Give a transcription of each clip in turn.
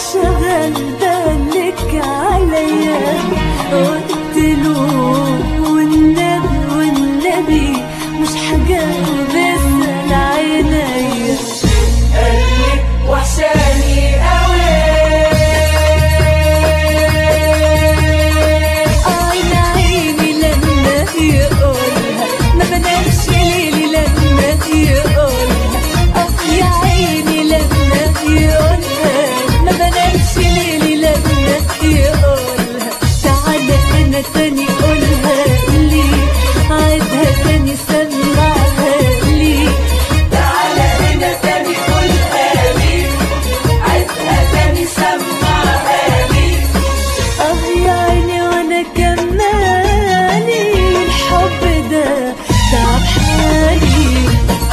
شغل بالك عليا قلت له والنبي والنبي مش حجاب اسأل عينيا قلبك وحشاني قوي عين عيني لما يقولها ما بنامش ليلي لما يقولها اه يا عيني لما يقولها ما بنامش ليلي لما يقولها تعالى هنا تاني قولها لي عيدها تاني سمعها لي تعالى هنا تاني قولها لي عيدها تاني سمعها لي اه يا عيني وانا كمالي الحب ده تعب حالي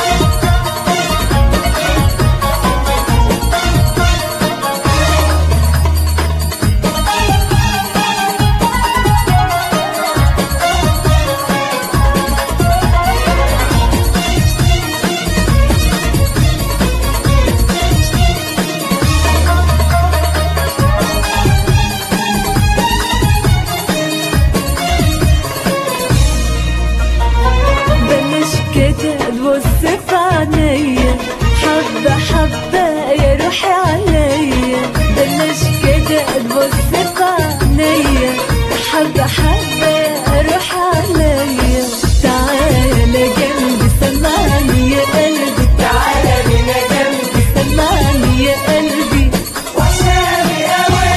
بلاش كده تبص في عينيا حبة حبة يا روحي عليا بلاش كده تبص في عينيا حبة حبة يا روحي عليا تعالى جنبي سمعني يا قلبي تعالى هنا جنبي سمعني يا قلبي وحشاني قوي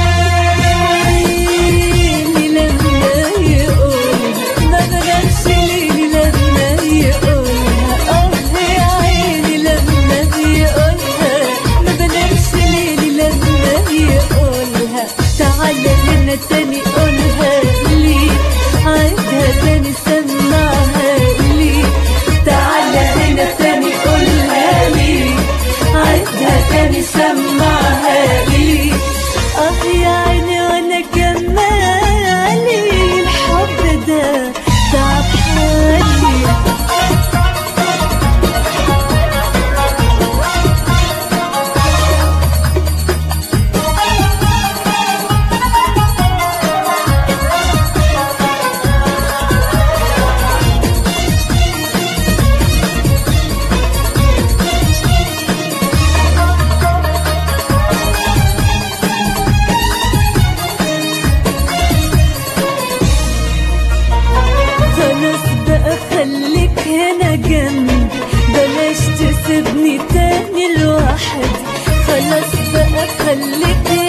عيني لما يقولها ما بنامش ليلي لما يقولها اه يا عيني لما يقولها ما بنامش ليلي لما يقولها تعالى هنا تاني قولها لي عيدها تاني سمعها لي تعالى هنا تاني قولها لي عيدها تاني سمعها لي اه يا عيني وانا كمالي الحب ده تعب حالي خلاص بقى خليك هنا جنبي بلاش تسيبني تاني لوحدي خلاص بقى خليك